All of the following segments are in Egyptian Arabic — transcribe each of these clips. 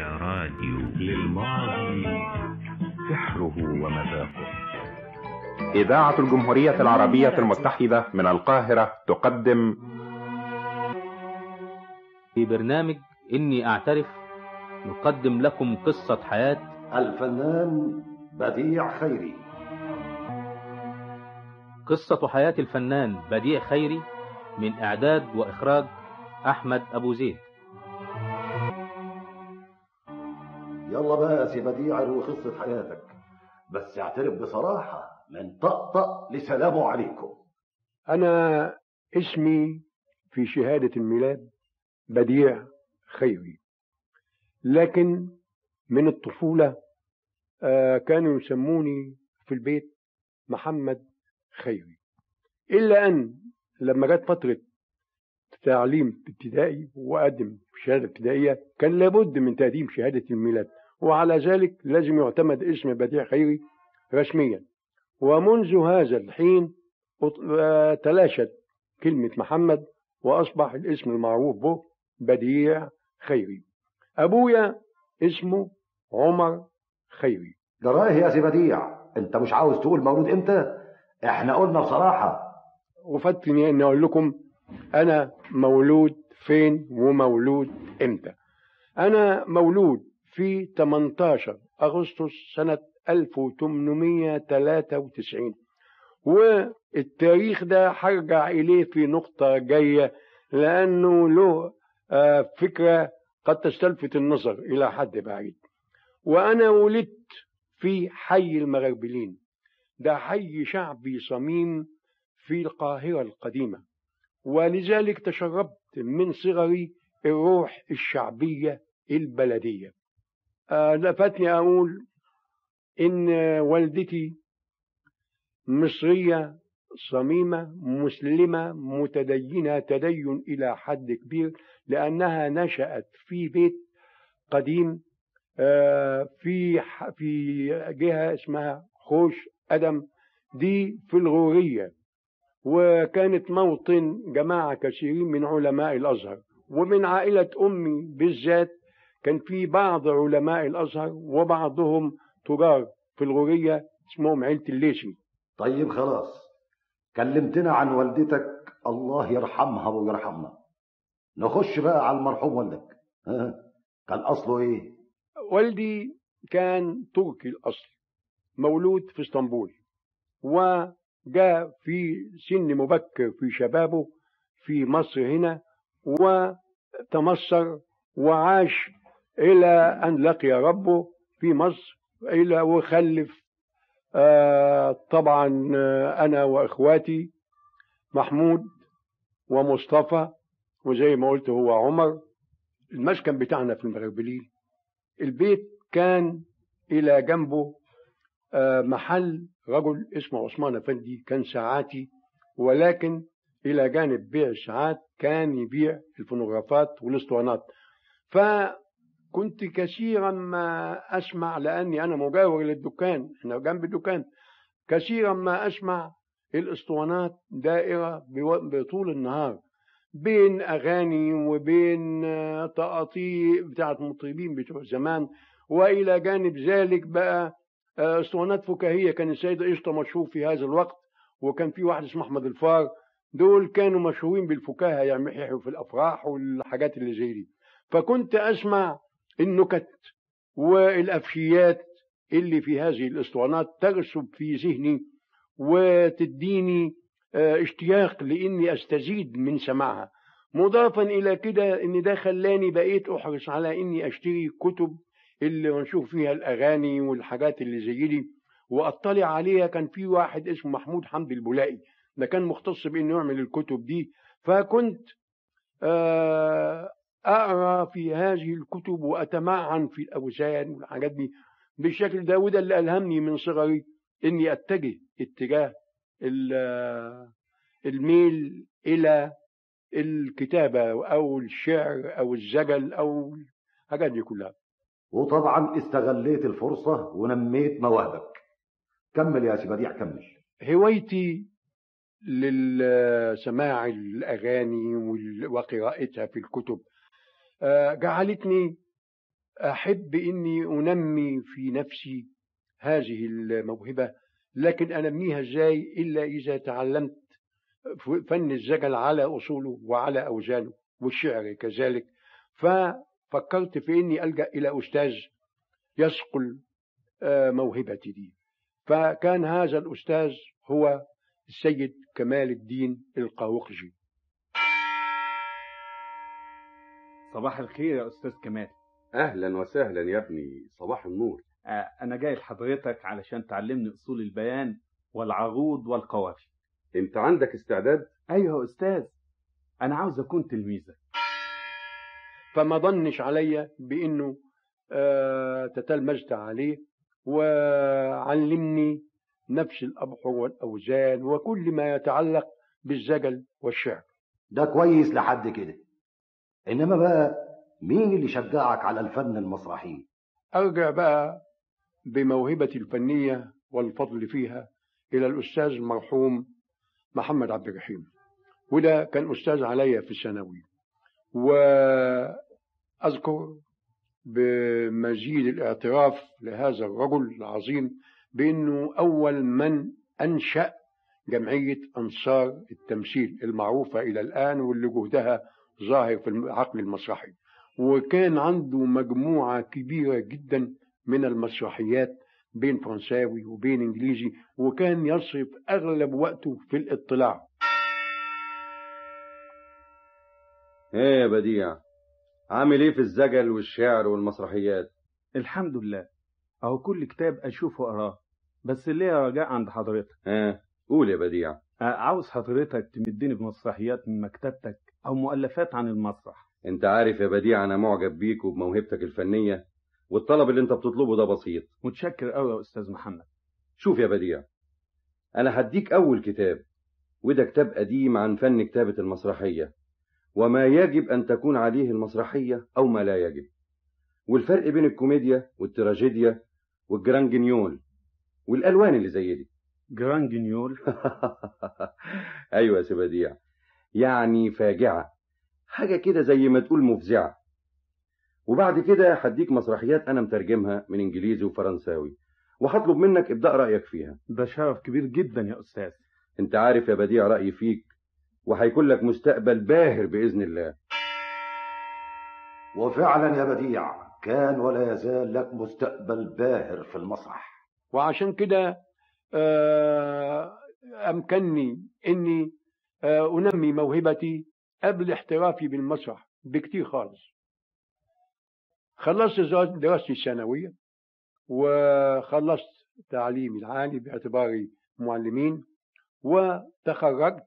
يا راديو للماضي سحره ومذاقه إذاعة الجمهورية العربية المتحدة من القاهرة تقدم في برنامج إني أعترف نقدم لكم قصة حياة الفنان بديع خيري قصة حياة الفنان بديع خيري من إعداد وإخراج أحمد أبو زيد يلا بقى يا سي بديع اروي قصة حياتك بس اعترف بصراحة من طقطق لسلام عليكم أنا اسمي في شهادة الميلاد بديع خيري لكن من الطفولة آه، كانوا يسموني في البيت محمد خيري إلا أن لما جت فترة تعليم ابتدائي وأقدم في شهادة ابتدائية كان لابد من تقديم شهادة الميلاد وعلى ذلك لازم يعتمد اسم بديع خيري رسميا ومنذ هذا الحين آه، تلاشت كلمة محمد وأصبح الاسم المعروف به بديع خيري أبويا اسمه عمر خيري جراه يا سي بديع انت مش عاوز تقول مولود امتى احنا قلنا بصراحة وفاتني اني اقول لكم انا مولود فين ومولود امتى انا مولود في 18 اغسطس سنة 1893 والتاريخ ده هرجع اليه في نقطة جاية لانه له آه، فكرة قد تستلفت النظر الى حد بعيد وانا ولدت في حي المغربلين ده حي شعبي صميم في القاهرة القديمة ولذلك تشربت من صغري الروح الشعبية البلدية آه لفتني أقول إن والدتي مصرية صميمة مسلمة متدينة تدين إلى حد كبير لأنها نشأت في بيت قديم آه في في جهة اسمها خوش أدم دي في الغورية وكانت موطن جماعة كثيرين من علماء الأزهر ومن عائلة أمي بالذات كان في بعض علماء الأزهر وبعضهم تجار في الغورية اسمهم عيلة الليثي طيب خلاص كلمتنا عن والدتك الله يرحمها ويرحمنا نخش بقى على المرحوم والدك ها كان اصله ايه والدي كان تركي الأصل مولود في اسطنبول وجاء في سن مبكر في شبابه في مصر هنا وتمصر وعاش إلى أن لقي ربه في مصر إلى وخلف آه طبعا آه أنا وإخواتي محمود ومصطفى وزي ما قلت هو عمر المسكن بتاعنا في المغربلين البيت كان إلى جنبه آه محل رجل اسمه عثمان أفندي كان ساعاتي ولكن إلى جانب بيع الساعات كان يبيع الفونوغرافات والاسطوانات فكنت كثيرا ما أسمع لأني أنا مجاور للدكان احنا جنب الدكان كثيرا ما أسمع الاسطوانات دائرة بطول النهار بين أغاني وبين تقاطيع بتاعت مطربين بتوع زمان وإلى جانب ذلك بقى اسطوانات فكاهية كان السيد قشطة مشهور في هذا الوقت وكان في واحد اسمه أحمد الفار دول كانوا مشهورين بالفكاهة يعني يحيوا في الأفراح والحاجات اللي زي دي فكنت أسمع النكت والأفشيات اللي في هذه الاسطوانات ترسب في ذهني وتديني اشتياق لاني استزيد من سماعها مضافا الى كده ان ده خلاني بقيت احرص على اني اشتري كتب اللي نشوف فيها الاغاني والحاجات اللي زي دي واطلع عليها كان في واحد اسمه محمود حمدي البولائي ده كان مختص بانه يعمل الكتب دي فكنت اقرا في هذه الكتب واتمعن في الاوزان والحاجات دي بالشكل ده وده اللي الهمني من صغري اني اتجه اتجاه الميل إلى الكتابة أو الشعر أو الزجل أو الحاجات دي كلها وطبعا استغليت الفرصة ونميت مواهبك كمل يا سي بديع كمل هوايتي للسماع الأغاني وقراءتها في الكتب جعلتني أحب إني أنمي في نفسي هذه الموهبة لكن أنميها إزاي إلا إذا تعلمت فن الزجل على أصوله وعلى أوزانه والشعر كذلك ففكرت في إني ألجأ إلى أستاذ يصقل آه، موهبتي دي فكان هذا الأستاذ هو السيد كمال الدين القاوقجي صباح الخير يا أستاذ كمال اهلا وسهلا يا ابني صباح النور آه، أنا جاي لحضرتك علشان تعلمني أصول البيان والعروض والقوافي انت عندك استعداد أيوه يا أستاذ أنا عاوز أكون تلميذك فما ظنش عليا بانه آه، تتلمذت عليه وعلمني نفس الابحر والاوزان وكل ما يتعلق بالزجل والشعر ده كويس لحد كده انما بقى مين اللي شجعك على الفن المسرحي ارجع بقى بموهبتي الفنيه والفضل فيها الى الاستاذ المرحوم محمد عبد الرحيم وده كان استاذ عليا في الثانوي واذكر بمزيد الاعتراف لهذا الرجل العظيم بانه اول من انشا جمعيه انصار التمثيل المعروفه الى الان واللي جهدها ظاهر في العقل المسرحي وكان عنده مجموعه كبيره جدا من المسرحيات بين فرنساوي وبين انجليزي وكان يصرف اغلب وقته في الاطلاع ايه يا بديع عامل ايه في الزجل والشعر والمسرحيات الحمد لله أهو كل كتاب أشوفه أقراه بس ليه رجاء عند حضرتك ها قول يا بديع آه، عاوز حضرتك تمدني بمسرحيات من مكتبتك أو مؤلفات عن المسرح انت عارف يا بديع انا معجب بيك وبموهبتك الفنيه والطلب اللي انت بتطلبه ده بسيط متشكر قوي يا أستاذ محمد شوف يا بديع انا هديك اول كتاب وده كتاب قديم عن فن كتابه المسرحيه وما يجب ان تكون عليه المسرحيه او ما لا يجب والفرق بين الكوميديا والتراجيديا والجرانجنيول والالوان اللي زي دي جران جنيول ايوه يا سي بديع يعني فاجعه حاجه كده زي ما تقول مفزعه وبعد كده هديك مسرحيات انا مترجمها من انجليزي وفرنساوي وهطلب منك ابداء رايك فيها ده شرف كبير جدا يا أستاذ انت عارف يا بديع رايي فيك وهيكون لك مستقبل باهر باذن الله وفعلا يا بديع كان ولا يزال لك مستقبل باهر في المسرح وعشان كده آه، أمكنني إني آه، أنمي موهبتي قبل احترافي بالمسرح بكتير خالص خلصت زوا- دراستي الثانوية وخلصت تعليمي العالي باعتباري معلمين وتخرجت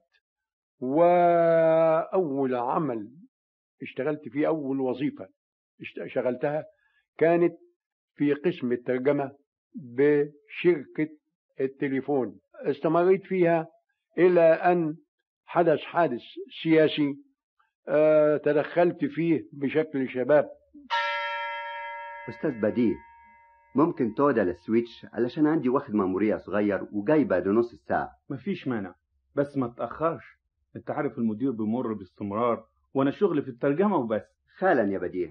وأول عمل اشتغلت فيه أول وظيفة اشت- شغلتها كانت في قسم الترجمة بشركة التليفون استمريت فيها إلى أن حدث حادث سياسي آه، تدخلت فيه بشكل شباب أستاذ بديع ممكن تقعد على السويتش علشان عندي واخد مأمورية صغير وجاي بعد نص ساعة مفيش مانع بس ما تأخرش أنت عارف المدير بيمر باستمرار وأنا شغلي في الترجمة وبس حالا يا بديع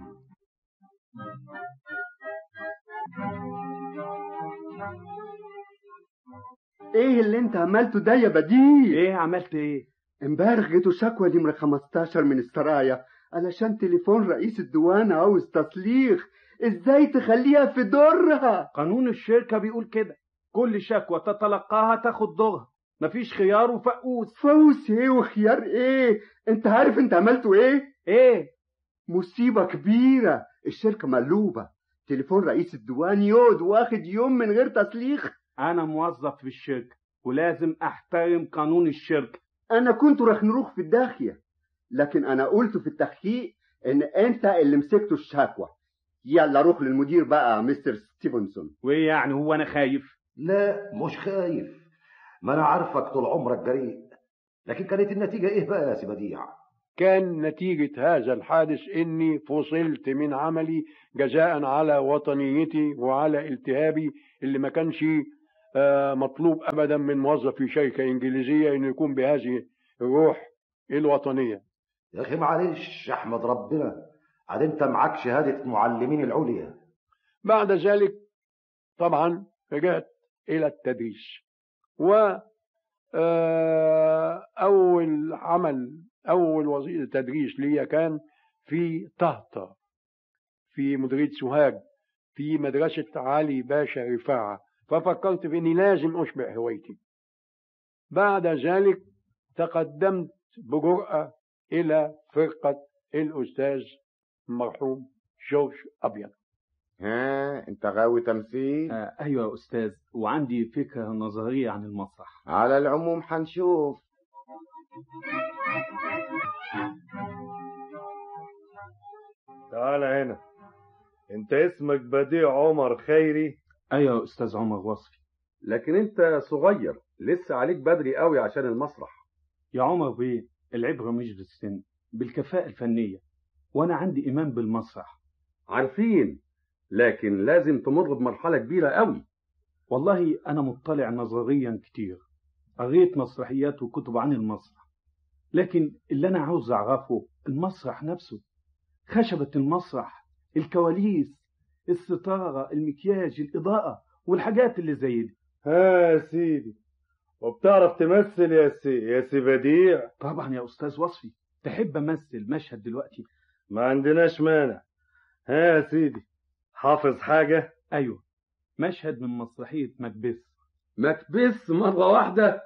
ايه اللي انت عملته ده يا بديع إيه عملت إيه؟ امبارح جيتوا شكوى نمرة 15 من السرايا علشان تليفون رئيس الديوان عاوز تصليخ ازاي تخليها في دورها قانون الشركة بيقول كده كل شكوى تتلقاها تاخد دورها مفيش خيار وفقوس فوز ايه وخيار ايه انت عارف انت عملته ايه ايه مصيبة كبيرة الشركة مقلوبة تليفون رئيس الديوان يقعد واخد يوم من غير تصليخ انا موظف في الشركة ولازم احترم قانون الشركة انا كنت راح نروح في الداخية لكن انا قلت في التحقيق ان انت اللي مسكته الشكوى يلا روح للمدير بقى مستر ستيفنسون وايه يعني هو انا خايف لا مش خايف ما انا عارفك طول عمرك جريء لكن كانت النتيجة ايه بقى يا سي بديع كان نتيجة هذا الحادث إني فصلت من عملي جزاء على وطنيتي وعلى التهابي اللي ما كانش آه، مطلوب أبدا من موظف في شركة إنجليزية إنه يكون بهذه الروح الوطنية يا اخي معلش احمد ربنا عاد انت معاك شهادة معلمين العليا بعد ذلك طبعا رجعت إلى التدريس و آه، أول عمل أول وظيفة تدريس ليا كان في طهطة في مديرية سوهاج في مدرسة علي باشا رفاعة ففكرت في إني لازم أشبع هوايتي بعد ذلك تقدمت بجرأة إلى فرقة الأستاذ المرحوم جورج أبيض ها انت غاوي تمثيل آه ايوه يا استاذ وعندي فكره نظريه عن المسرح على العموم هنشوف تعال هنا انت اسمك بديع عمر خيري ايوه يا استاذ عمر وصفي لكن انت صغير لسه عليك بدري قوي عشان المسرح يا عمر بيه العبره مش بالسن بالكفاءه الفنيه وانا عندي ايمان بالمسرح عارفين لكن لازم تمر بمرحلة كبيرة قوي والله انا مطلع نظريا كتير قريت مسرحيات وكتب عن المسرح لكن اللي انا عاوز اعرفه المسرح نفسه خشبة المسرح الكواليس الستارة المكياج الإضاءة والحاجات اللي زي دي ها يا سيدي وبتعرف تمثل يا سي يا سي بديع طبعا يا أستاذ وصفي تحب أمثل مشهد دلوقتي ما عندناش مانع ها يا سيدي حافظ حاجة أيوة مشهد من مسرحية مكبث مكبث مرة واحدة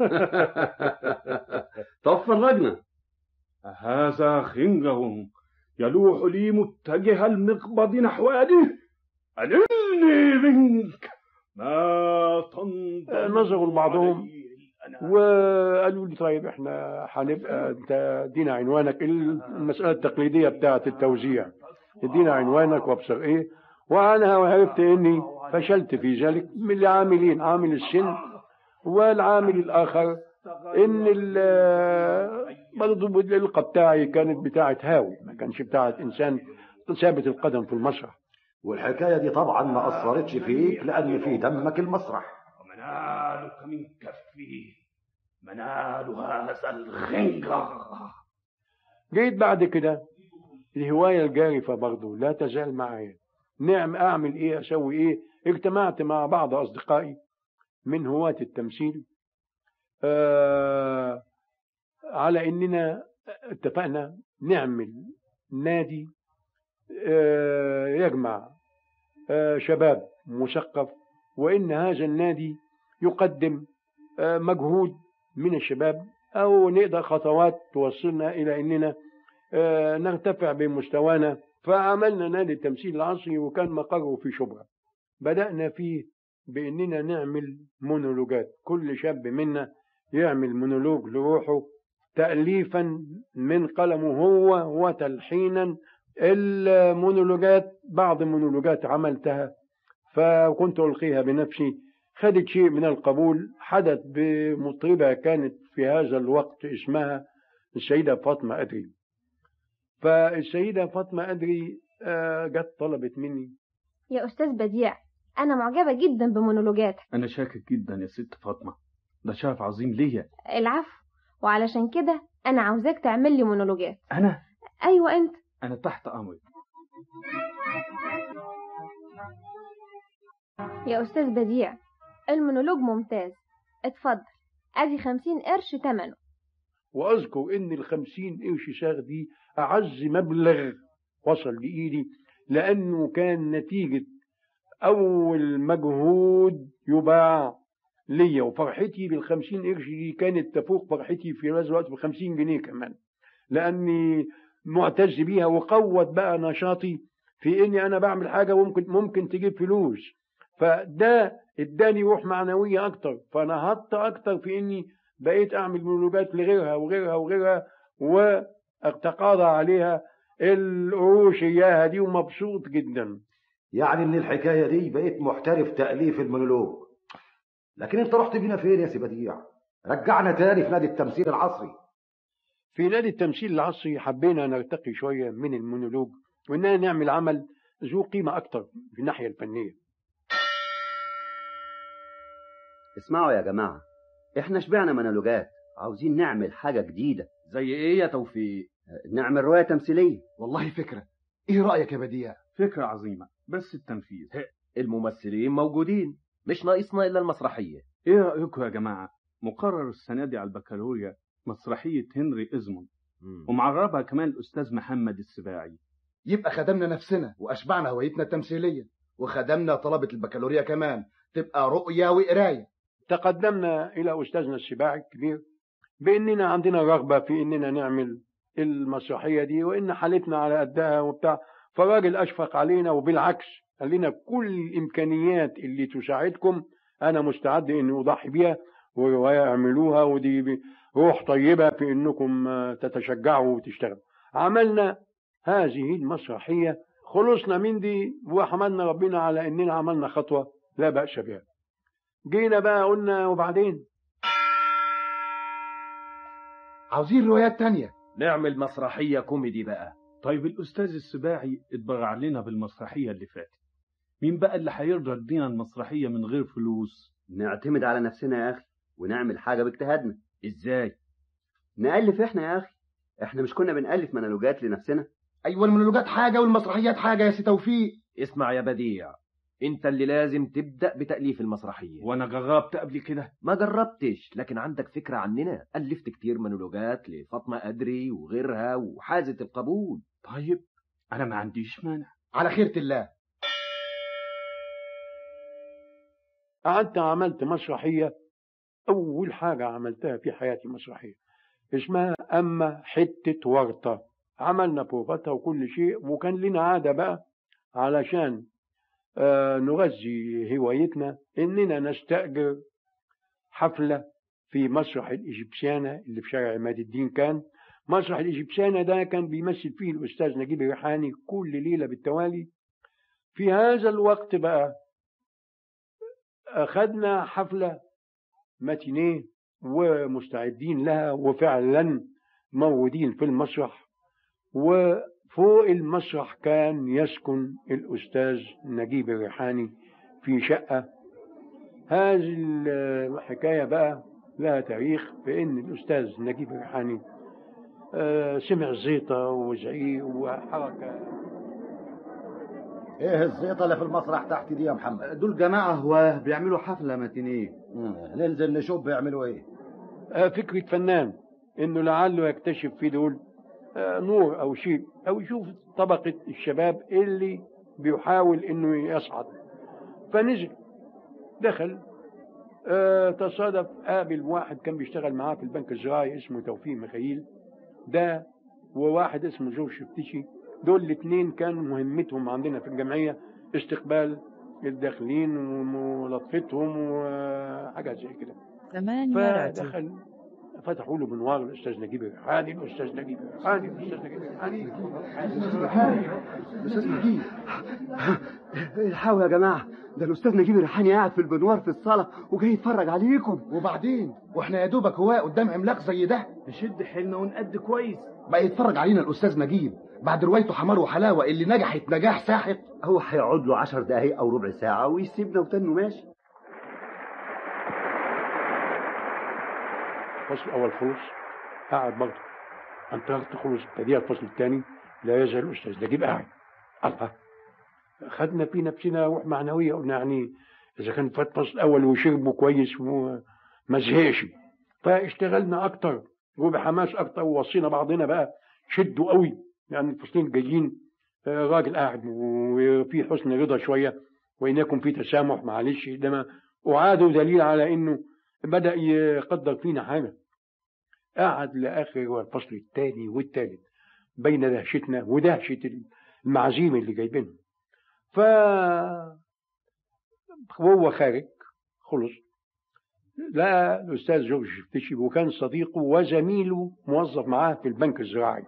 طب فرجنا هذا خنجر يلوح لي متجه المقبض نحو يده ألمني منك ما تنظر نظروا لبعضهم وقالوا لي طيب احنا هنبقى انت ادينا عنوانك المسألة التقليدية بتاعة التوزيع ادينا عنوانك وابصر ايه وانا عرفت اني فشلت في ذلك من العاملين عامل السن والعامل الاخر ان برضه القى بتاعي كانت بتاعه هاوي ما كانش بتاعه انسان ثابت القدم في المسرح والحكاية دي طبعا ما أثرتش فيك لأن في دمك المسرح ومنالك من كفي منال هذا الخنجر جيت بعد كده الهواية الجارفة برضه لا تزال معي نعم أعمل إيه أسوي إيه اجتمعت مع بعض أصدقائي من هواة التمثيل آه على إننا اتفقنا نعمل نادي آه يجمع آه شباب مثقف وإن هذا النادي يقدم آه مجهود من الشباب أو نقدر خطوات توصلنا إلى إننا آه نرتفع بمستوانا فعملنا نادي التمثيل العصري وكان مقره في شبرا بدأنا فيه بإننا نعمل مونولوجات كل شاب منا يعمل مونولوج لروحه تأليفا من قلمه هو وتلحينا المونولوجات بعض المونولوجات عملتها فكنت ألقيها بنفسي خدت شيء من القبول حدث بمطربة كانت في هذا الوقت اسمها السيدة فاطمة أدري فالسيدة فاطمة أدري جت طلبت مني يا أستاذ بديع أنا معجبة جدا بمونولوجاتك أنا شاكر جدا يا ست فاطمة ده شرف عظيم ليا العفو وعلشان كده أنا عاوزاك تعمل لي مونولوجات أنا أيوة أنت أنا تحت أمرك يا أستاذ بديع المونولوج ممتاز اتفضل أدي خمسين قرش تمنه وأذكر إن الخمسين قرش ساغ دي أعز مبلغ وصل لإيدي لأنه كان نتيجة أول مجهود يباع ليا وفرحتي بالخمسين قرش دي كانت تفوق فرحتي في هذا الوقت بخمسين جنيه كمان لأني معتز بيها وقوت بقى نشاطي في إني أنا بعمل حاجة ممكن ممكن تجيب فلوس فده اداني روح معنوية أكتر فنهضت أكتر في إني بقيت أعمل مونولوجات لغيرها وغيرها وغيرها وأتقاضى عليها القروش إياها دي ومبسوط جدا يعني من الحكاية دي بقيت محترف تأليف المونولوج لكن انت رحت بينا فين يا سي بديع رجعنا تاني في نادي التمثيل العصري في نادي التمثيل العصري حبينا نرتقي شوية من المونولوج وإننا نعمل عمل ذو قيمة أكتر في الناحية الفنية اسمعوا يا جماعة احنا شبعنا مونولوجات عاوزين نعمل حاجة جديدة زي ايه يا توفيق نعمل رواية تمثيلية والله فكرة ايه رايك يا بديع فكرة عظيمة بس التنفيذ الممثلين موجودين مش ناقصنا الا المسرحيه ايه رأيكم يا جماعة مقرر السنة دي على البكالوريا مسرحية هنري إزمون ومعربها كمان الأستاذ محمد السباعي يبقى خدمنا نفسنا واشبعنا هويتنا التمثيليه وخدمنا طلبه البكالوريا كمان تبقى رؤيه وقرايه تقدمنا إلى أستاذنا السباعي الكبير بأننا عندنا رغبة في أننا نعمل المسرحية دي وإن حالتنا على قدها وبتاع فالراجل أشفق علينا وبالعكس قال لنا كل الإمكانيات اللي تساعدكم أنا مستعد إني أضحي بيها ورواية اعملوها ودي ب- روح طيبة في إنكم آه، تتشجعوا وتشتغلوا عملنا هذه المسرحية خلصنا من دي وحمدنا ربنا على إننا عملنا خطوة لا بأس بها جينا بقى قلنا وبعدين عاوزين روايات تانية نعمل مسرحيه كوميدي بقى طيب الأستاذ السباعي اتبرع لنا بالمسرحية اللي فاتت مين بقى اللي هيرضى يدينا المسرحية من غير فلوس نعتمد على نفسنا يا أخي ونعمل حاجة باجتهادنا ازاي نألف إحنا يا أخي إحنا مش كنا بنألف مونولوجات لنفسنا ايوه المونولوجات حاجه والمسرحيات حاجه يا سي توفيق اسمع يا بديع انت اللي لازم تبدا بتاليف المسرحيه وأنا جربت قبل كده ما جربتش لكن عندك فكره عننا الفت كتير مونولوجات لفاطمه قدري وغيرها وحازت القبول طيب أنا ما عنديش مانع على خيرة الله قعدت عملت مسرحية أول حاجة عملتها في حياتي مسرحية اسمها أما حتة ورطة عملنا بروفاتها وكل شيء وكان لنا عادة بقى علشان آه نغذي هوايتنا إننا نستأجر حفلة في مسرح الإجبسيانة اللي في شارع عماد الدين كان مسرح الإجبسيانة ده كان بيمثل فيه الأستاذ نجيب الريحاني كل ليلة بالتوالي في هذا الوقت بقى أخذنا حفلة ماتينيه ومستعدين لها وفعلا موجودين في المسرح وفوق المسرح كان يسكن الأستاذ نجيب الريحاني في شقة هذه الحكاية بقى لها تاريخ بأن الأستاذ نجيب الريحاني آه، سمع زيطة وزعيق وحركة ايه الزيطه اللي في المسرح تحت دي يا محمد دول جماعة هو بيعملوا حفلة ماتينيه ننزل نشوف بيعملوا ايه آه، فكرة فنان انه لعله يكتشف في دول آه، نور او شيء او يشوف طبقة الشباب اللي بيحاول انه يصعد فنزل دخل آه، تصادف قابل واحد كان بيشتغل معاه في البنك الزراعي اسمه توفيق مخيل ده وواحد اسمه جورج شفتشي دول الاثنين كانوا مهمتهم عندنا في الجمعية استقبال الداخلين وملاطفتهم وحاجات زي كده كمان يا راتي فدخل فتحوا له منوار الاستاذ نجيب الريحاني الاستاذ نجيب الريحاني الاستاذ نجيب الريحاني أستاذ نجيب الحقوا يا جماعة ده الأستاذ نجيب الريحاني قاعد في البنوار في الصالة وجاي يتفرج عليكم وبعدين واحنا يا دوبك هواء قدام عملاق زي ده نشد حيلنا ونقد كويس بقى يتفرج علينا الاستاذ نجيب بعد روايته حمار وحلاوه اللي نجحت نجاح ساحق هو هيقعد له عشر دقايق أو ربع ساعة ويسيبنا وتنه ماشي الفصل الاول خلص قاعد برضه انطلقت خلص ابتدي الفصل الثاني لا يزال الاستاذ نجيب قاعد الله خدنا في نفسنا روح معنويه قلنا يعني اذا كان فات الفصل الاول وشربوا كويس وما زهقش فاشتغلنا اكتر وبحماس اكتر ووصينا بعضنا بقى شدوا قوي يعني الفصلين جايين آه، راجل قاعد وفي حسن رضا شويه وان يكن في تسامح معلش انما اعادوا دليل على انه بدا يقدر فينا حاجه قعد لاخر الفصل الثاني والثالث بين دهشتنا ودهشه المعازيم اللي جايبينهم ف وهو خارج خلص لقى الاستاذ جورج شفتشي وكان صديقه وزميله موظف معاه في البنك الزراعي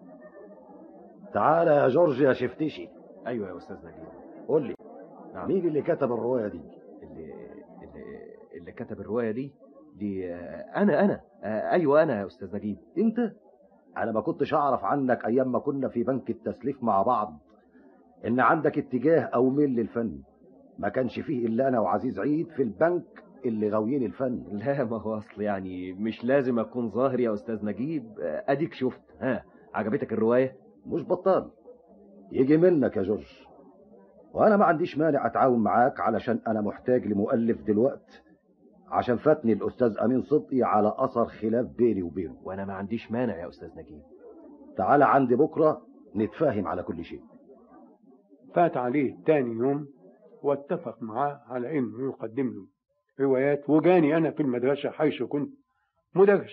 تعالى يا جورج يا شفتشي ايوه يا استاذ نجيب قول لي نعم. مين اللي كتب الروايه دي اللي اللي, اللي كتب الروايه دي دي آه، انا انا آه، ايوه انا يا استاذ نجيب انت انا ما كنتش اعرف عنك ايام ما كنا في بنك التسليف مع بعض ان عندك اتجاه او ميل للفن ما كانش فيه الا انا وعزيز عيد في البنك اللي غاويين الفن لا ما هو اصل يعني مش لازم اكون ظاهر يا استاذ نجيب آه، اديك شفت ها عجبتك الروايه مش بطال يجي منك يا جورج وانا ما عنديش مانع اتعاون معاك علشان انا محتاج لمؤلف دلوقت عشان فاتني الاستاذ امين صدقي على اثر خلاف بيني وبينه وانا ما عنديش مانع يا استاذ نجيب تعال عندي بكره نتفاهم على كل شيء فات عليه تاني يوم واتفق معاه على انه يقدم له روايات وجاني انا في المدرسه حيث كنت مدرس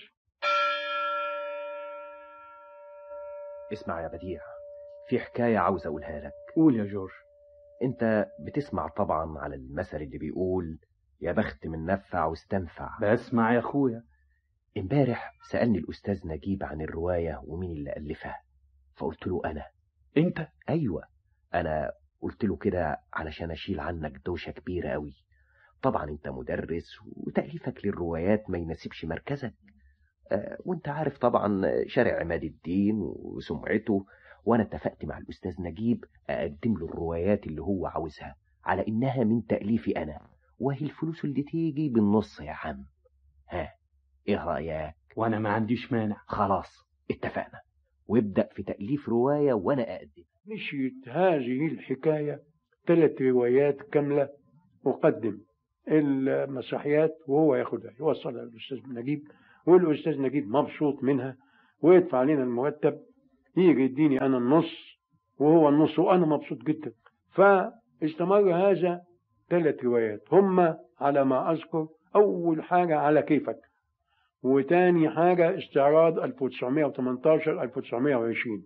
اسمع يا بديع في حكاية عاوز أقولها لك قول يا جورج أنت بتسمع طبعا على المثل اللي بيقول يا بخت من نفع واستنفع بسمع يا أخويا امبارح سألني الأستاذ نجيب عن الرواية ومين اللي ألفها فقلت له أنا أنت؟ أيوة أنا قلت له كده علشان أشيل عنك دوشة كبيرة قوي طبعا أنت مدرس وتأليفك للروايات ما يناسبش مركزك أه وانت عارف طبعا شارع عماد الدين وسمعته وانا اتفقت مع الاستاذ نجيب اقدم له الروايات اللي هو عاوزها على انها من تاليفي انا وهي الفلوس اللي تيجي بالنص يا عم ها ايه رايك وانا ما عنديش مانع خلاص اتفقنا وابدا في تاليف روايه وانا اقدم مشيت هذه الحكايه ثلاث روايات كامله اقدم المسرحيات وهو ياخدها يوصلها للاستاذ نجيب والاستاذ نجيب مبسوط منها ويدفع لنا المرتب يجي يديني انا النص وهو النص وانا مبسوط جدا فاستمر هذا ثلاث روايات هم على ما اذكر اول حاجه على كيفك وتاني حاجه استعراض 1918 1920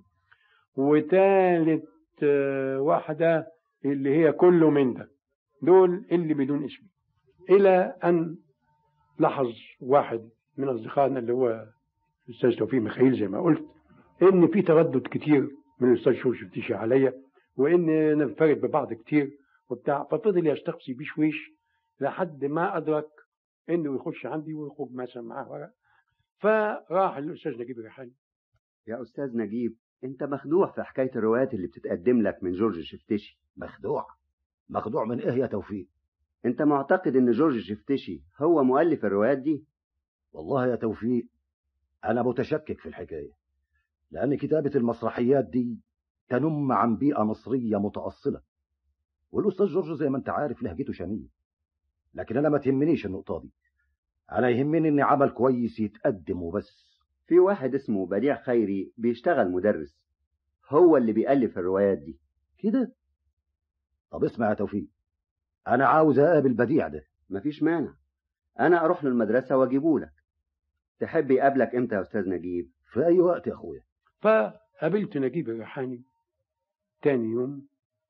وتالت واحده اللي هي كله من ده دول اللي بدون اسم الى ان لاحظ واحد من اصدقائنا اللي هو الاستاذ توفيق ميخائيل زي ما قلت ان في تردد كتير من الاستاذ شوش بتيجي عليا وان ننفرد ببعض كتير وبتاع ففضل يستقصي بشويش لحد ما ادرك انه يخش عندي ويخرج مثلا معاه ورق فراح الاستاذ نجيب الريحاني يا استاذ نجيب انت مخدوع في حكايه الروايات اللي بتتقدم لك من جورج شفتشي مخدوع مخدوع من ايه يا توفيق انت معتقد ان جورج شفتشي هو مؤلف الروايات دي والله يا توفيق انا متشكك في الحكايه لأن كتابة المسرحيات دي تنم عن بيئة مصرية متأصلة والأستاذ جورج زي ما أنت عارف لهجته شامية لكن أنا ما تهمنيش النقطة دي أنا يهمني إن عمل كويس يتقدم وبس في واحد اسمه بديع خيري بيشتغل مدرس هو اللي بيألف الروايات دي كده طب اسمع يا توفيق أنا عاوز أقابل بديع ده مفيش مانع أنا أروح له المدرسة وأجيبه لك تحب يقابلك إمتى يا أستاذ نجيب في أي وقت يا أخويا فقابلت نجيب الريحاني تاني يوم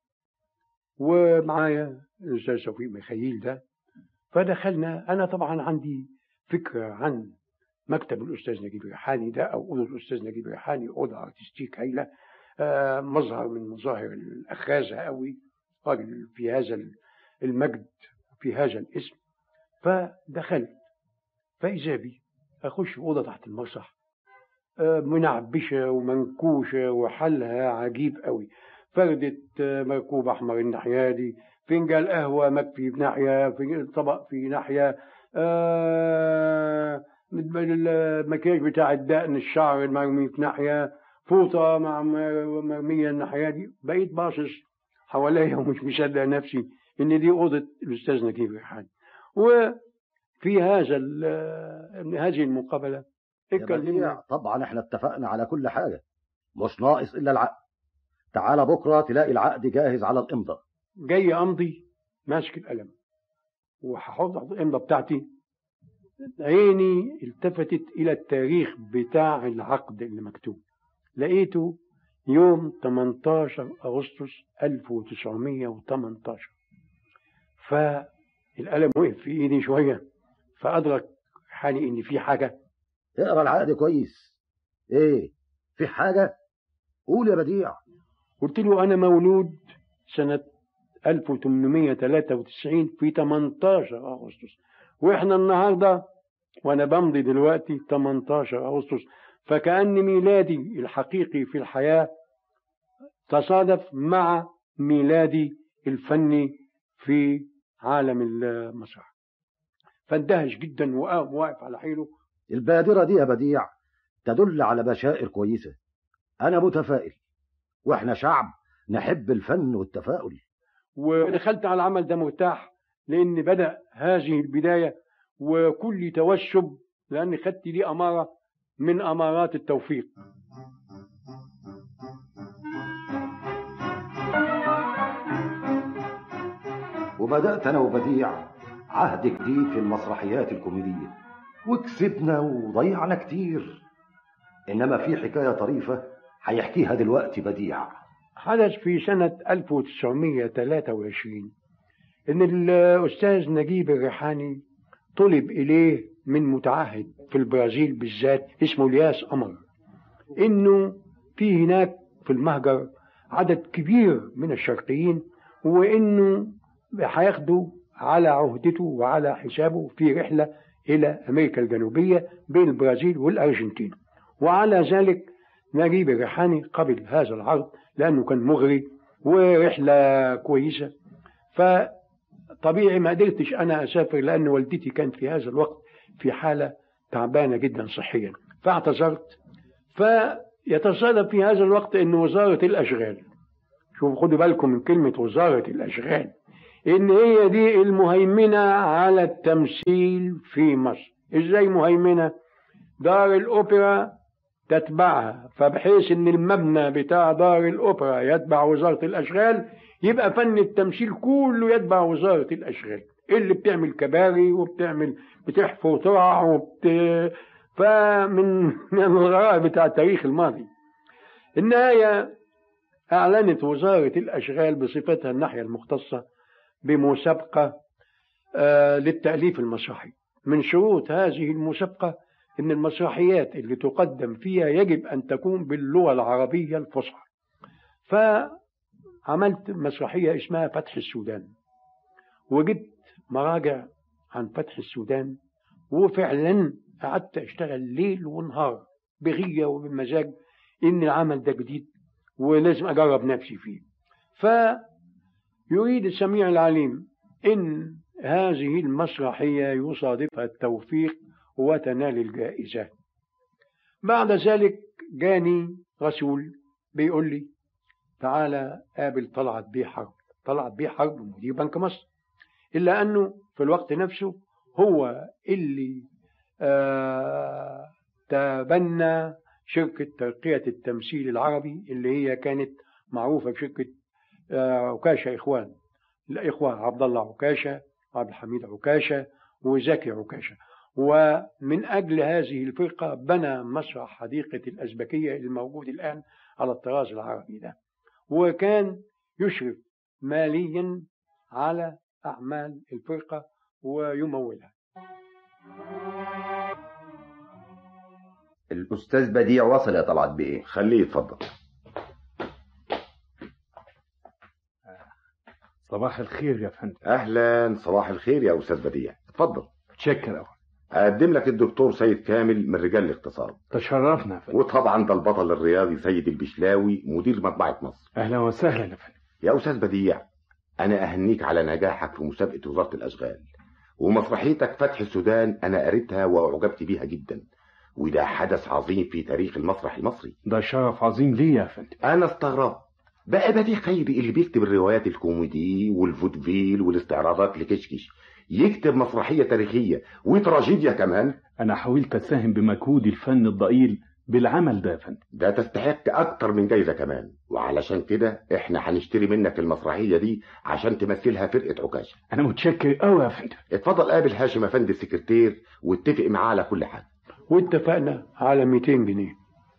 ومعايا الاستاذ توفيق ميخائيل ده فدخلنا انا طبعا عندي فكره عن مكتب الاستاذ نجيب الريحاني ده او اوضه الاستاذ نجيب الريحاني اوضه ارتستيك هايله آه مظهر من مظاهر الاخاذه قوي راجل في هذا المجد في هذا الاسم فدخلت فاذا بي اخش اوضه تحت المسرح منعبشة ومنكوشة وحلها عجيب قوي فردة مركوب أحمر الناحية دي فنجان قهوة مكفي بناحية طبق في ناحية آه المكياج بتاع الدقن الشعر المرمي في ناحية فوطة مع مرمية الناحية دي بقيت باصص حواليا ومش مصدق نفسي إن دي أوضة الأستاذ نجيب ريحان وفي هذا هذه المقابلة اتكلمنا طبعا احنا اتفقنا على كل حاجة مش ناقص إلا العقد تعال بكرة تلاقي العقد جاهز على الإمضاء جاي أمضي ماسك القلم وهحط الإمضة بتاعتي عيني التفتت إلى التاريخ بتاع العقد اللي مكتوب لقيته يوم 18 أغسطس 1918 فالقلم وقف في إيدي شوية فأدرك حالي إن في حاجة اقرا العقد كويس ايه في حاجة قول يا بديع قلت له انا مولود سنة 1893 في 18 اغسطس واحنا النهاردة وانا بمضي دلوقتي 18 اغسطس فكأن ميلادي الحقيقي في الحياة تصادف مع ميلادي الفني في عالم المسرح فاندهش جدا وقام واقف على حيله البادرة دي يا بديع تدل على بشائر كويسة أنا متفائل وإحنا شعب نحب الفن والتفاؤل ودخلت على العمل ده مرتاح لأن بدأ هذه البداية وكل توشب لأن خدت دي أمارة من أمارات التوفيق وبدأت أنا وبديع عهد جديد في المسرحيات الكوميدية وكسبنا وضيعنا كتير إنما في حكاية طريفة هيحكيها دلوقتي بديع حدث في سنة 1923 إن الأستاذ نجيب الريحاني طلب إليه من متعهد في البرازيل بالذات اسمه الياس قمر إنه في هناك في المهجر عدد كبير من الشرقيين وإنه هياخدوا على عهدته وعلى حسابه في رحلة إلى أمريكا الجنوبية بين البرازيل والأرجنتين وعلى ذلك نجيب الريحاني قبل هذا العرض لأنه كان مغري ورحلة كويسة فطبيعي ما قدرتش أنا أسافر لأن والدتي كانت في هذا الوقت في حالة تعبانة جدا صحيا فاعتذرت فيتصادف في هذا الوقت أن وزارة الأشغال شوفوا خدوا بالكم من كلمة وزارة الأشغال إن هي دي المهيمنة على التمثيل في مصر إزاي مهيمنة دار الأوبرا تتبعها فبحيث ان المبنى بتاع دار الاوبرا يتبع وزارة الاشغال يبقى فن التمثيل كله يتبع وزارة الاشغال اللي بتعمل كباري وبتعمل بتحفر ترع وبت... فمن من الغرائب بتاع التاريخ الماضي النهاية أعلنت وزارة الأشغال بصفتها الناحية المختصة بمسابقة آه للتأليف المسرحي من شروط هذه المسابقة إن المسرحيات اللي تقدم فيها يجب أن تكون باللغة العربية الفصحى فعملت مسرحية اسمها فتح السودان وجبت مراجع عن فتح السودان وفعلا قعدت أشتغل ليل ونهار بغية وبمزاج إن العمل ده جديد ولازم أجرب نفسي فيه فيريد السميع العليم إن هذه المسرحية يصادفها التوفيق وتنال الجائزة بعد ذلك جاني رسول بيقول لي تعالى قابل طلعت بيه حرب طلعت بيه حرب مدير بنك مصر إلا أنه في الوقت نفسه هو اللي آه تبنى شركة ترقية التمثيل العربي اللي هي كانت معروفة بشركة آه عكاشة إخوان الإخوة عبد الله عكاشة عبد الحميد عكاشة وزكي عكاشة ومن أجل هذه الفرقة بنى مسرح حديقة الأزبكية الموجود الآن على الطراز العربي ده وكان يشرف ماليا على أعمال الفرقة ويمولها الأستاذ بديع وصل يا طلعت بإيه خليه يتفضل صباح الخير يا فندم اهلا صباح الخير يا استاذ بديع اتفضل تشكر أوي اقدم لك الدكتور سيد كامل من رجال الاقتصاد تشرفنا يا فندم وطبعا ده البطل الرياضي سيد البشلاوي مدير مطبعة مصر أهلا وسهلا يا فندم يا استاذ بديع انا اهنيك على نجاحك في مسابقة وزارة الاشغال ومسرحيتك فتح السودان انا قريتها واعجبت بيها جدا وده حدث عظيم في تاريخ المسرح المصري ده شرف عظيم ليا يا فندم انا استغربت بقى بديع خيري اللي بيكتب الروايات الكوميدي والفودفيل والاستعراضات لكشكش يكتب مسرحية تاريخية وتراجيديا كمان أنا حاولت أساهم بمجهود الفن الضئيل بالعمل ده يا فندم ده تستحق أكتر من جايزة كمان وعلشان كده إحنا هنشتري منك المسرحية دي عشان تمثلها فرقة عكاشة أنا متشكر أوي يا فندم اتفضل قابل هاشم أفندي السكرتير واتفق معاه على كل حاجة واتفقنا على 200 جنيه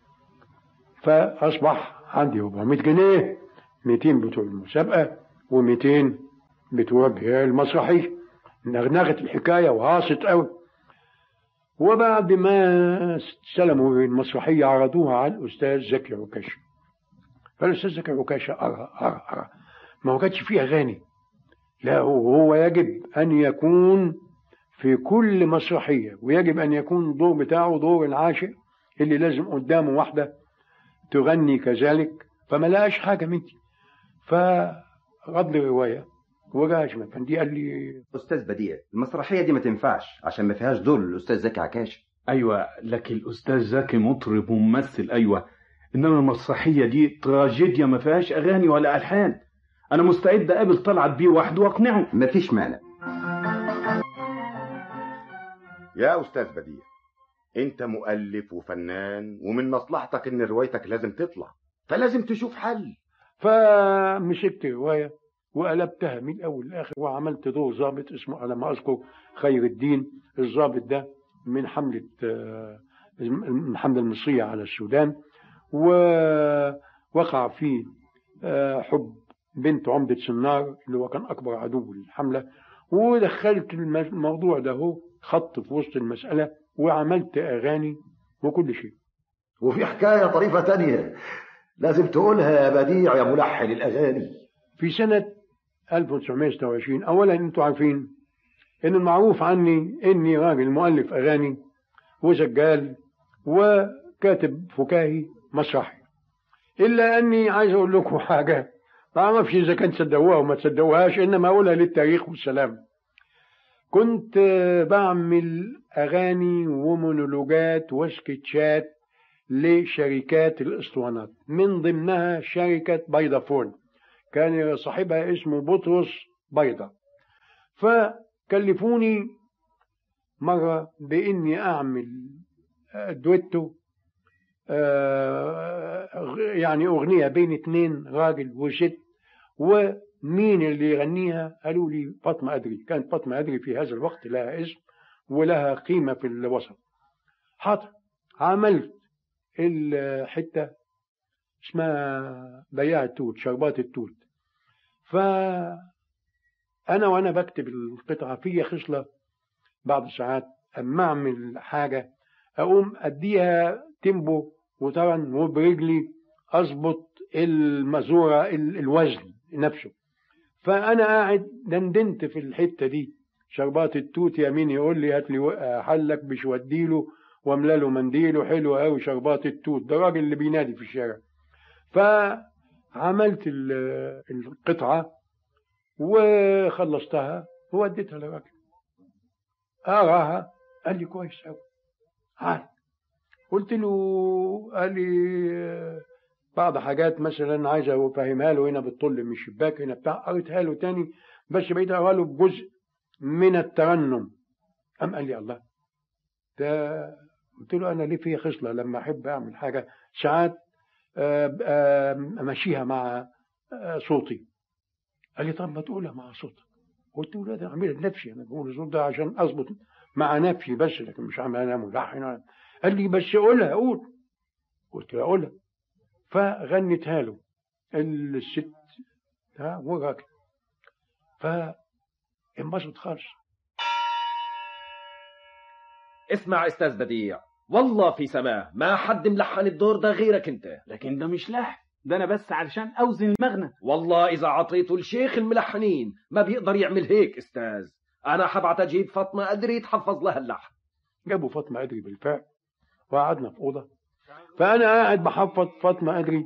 فأصبح عندي 400 جنيه 200 بتوع المسابقة و200 بتوع المسرحية نغنغت الحكاية وهاصت قوي وبعد ما استلموا المسرحية عرضوها على الأستاذ زكي عكاشة فالأستاذ زكي عكاشة أرى أرى أرى ما كانش فيه أغاني لا هو يجب أن يكون في كل مسرحية ويجب أن يكون الدور بتاعه دور العاشق اللي لازم قدامه واحدة تغني كذلك فما لقاش حاجة منتي فرد لي رواية وجا هاشم افندي قال لي أستاذ بديع المسرحية دي ما تنفعش عشان ما فيهاش دور للأستاذ زكي عكاش أيوة لكن الأستاذ زكي مطرب وممثل أيوة إنما المسرحية دي تراجيديا ما فيهاش أغاني ولا ألحان أنا مستعد أقابل طلعت بيه وحده وأقنعه مفيش مانع يا أستاذ بديع أنت مؤلف وفنان ومن مصلحتك إن روايتك لازم تطلع فلازم تشوف حل فمسكت رواية وقلبتها من الأول للآخر وعملت دور ضابط اسمه على ما أذكر خير الدين الضابط ده من حملة آه، الحملة المصرية على السودان ووقع فيه آه، حب بنت عمدة سنار اللي هو كان أكبر عدو للحملة ودخلت الم- الموضوع ده هو خط في وسط المسألة وعملت أغاني وكل شيء وفي حكاية طريفة تانية لازم تقولها يا بديع يا ملحن الأغاني في سنة 1926 أولا أنتم عارفين إن المعروف عني إني راجل مؤلف أغاني وسجال وكاتب فكاهي مسرحي إلا أني عايز أقول لكم حاجة ما أعرفش إذا كان تصدقوها وما تصدقوهاش إنما أقولها للتاريخ والسلام كنت آه، بعمل أغاني ومونولوجات وسكتشات لشركات الاسطوانات من ضمنها شركة بيضافون كان صاحبها اسمه بطرس بيضة فكلفوني مرة بإني أعمل آه، دويتو آه، يعني أغنية بين اتنين راجل وست ومين اللي يغنيها قالوا لي فاطمة أدري كانت فاطمة أدري في هذا الوقت لها اسم ولها قيمة في الوسط حاضر عملت الحتة اسمها بياع التوت شربات التوت فأنا وأنا بكتب القطعة في خصلة بعض الساعات أما أعمل حاجة أقوم أديها تيمبو وطبعا وبرجلي أظبط المزورة ال- الوزن نفسه فأنا قاعد دندنت في الحتة دي شربات التوت يمين يقول لي هات لي وقع حلك مش وديله واملا له منديله حلو قوي شربات التوت ده راجل اللي بينادي في الشارع فعملت ال- القطعة وخلصتها ووديتها للراجل أراها قال لي كويس قوي عال قلت له قال لي بعض حاجات مثلا عايز افهمها له هنا بتطل من الشباك هنا بتاع قريتها له تاني بس بقيت اقرا له بجزء من الترنم قام قال لي الله ده قلت له انا ليه فيا خصله لما احب اعمل حاجه ساعات آه، آه، امشيها مع آه، صوتي قال لي طب ما تقولها مع صوتك قلت له لا ده اعملها بنفسي انا بقول الصوت ده عشان اظبط مع نفسي بس لكن مش عامل انا ملحن ولا- قال لي بس قولها قول قلت له قولها فغنتها له الست ها والراجل فانبسط خالص اسمع استاذ بديع والله في سماه ما حد ملحن الدور ده غيرك انت لكن ده مش لحن ده انا بس علشان اوزن المغنى والله اذا عطيته لشيخ الملحنين ما بيقدر يعمل هيك استاذ انا حبعت اجيب فاطمه ادري تحفظ لها اللحن جابوا فاطمه ادري بالفعل وقعدنا في اوضه فانا قاعد بحفظ فاطمه ادري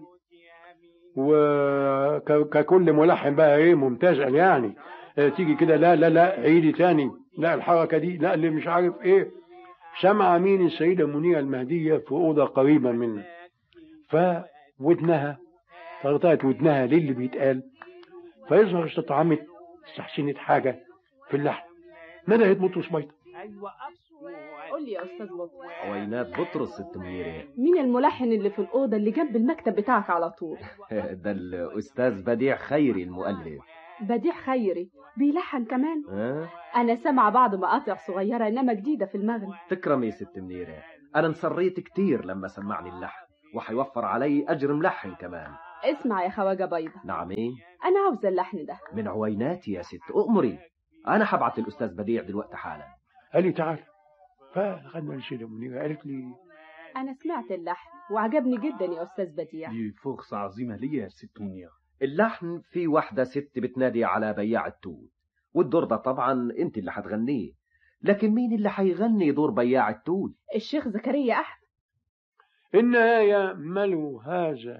وككل ملحن بقى ايه ممتاز قال يعني آه، تيجي كده لا لا لا عيدي تاني لا الحركه دي لا اللي مش عارف ايه سمع مين السيده منيره المهديه في اوضه قريبه منا فودنها طرطقت ودنها للي بيتقال فيظهر استطعمت استحسنت حاجه في اللحن ندهت بطرس بيضة قول لي يا استاذ لطفي عوينات بطرس ست منيره مين الملحن اللي في الاوضه اللي جنب المكتب بتاعك على طول ده الاستاذ بديع خيري المؤلف بديع خيري بيلحن كمان ها انا سامعه بعض مقاطع صغيره انما جديده في المغنى تكرمي ست منيره انا انصريت كتير لما سمعني اللحن وحيوفر علي اجر ملحن كمان اسمع يا خواجه بيضة نعم ايه انا عاوزه اللحن ده من عويناتي يا ست أؤمري أنا حبعت الأستاذ بديع دلوقتي حالا قال لي تعال فخدنا السيده منيره قالت لي انا سمعت اللحن وعجبني جدا يا استاذ بديع دي فرصة عظيمة ليا يا ست منيرة اللحن في واحدة ست بتنادي على بياع التوت والدور ده طبعا انت اللي هتغنيه لكن مين اللي هيغني دور بياع التوت الشيخ زكريا احمد النهاية ملوا هذا